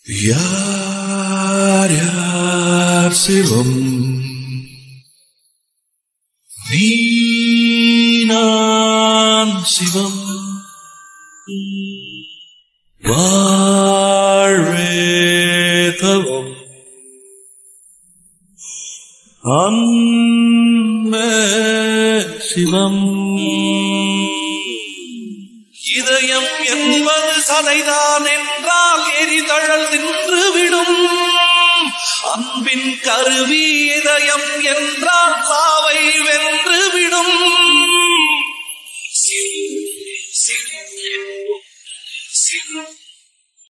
யார் யார் சிவம் நீனான் சிவம் வாழ்வே தவம் அன்பே சிவம் இதயம் என்பது சதைதான் என்றால் எரிதழல் நின்றுவிடும் அன்பின் கருவி இதயம் என்றால் சாவை வென்றுவிடும்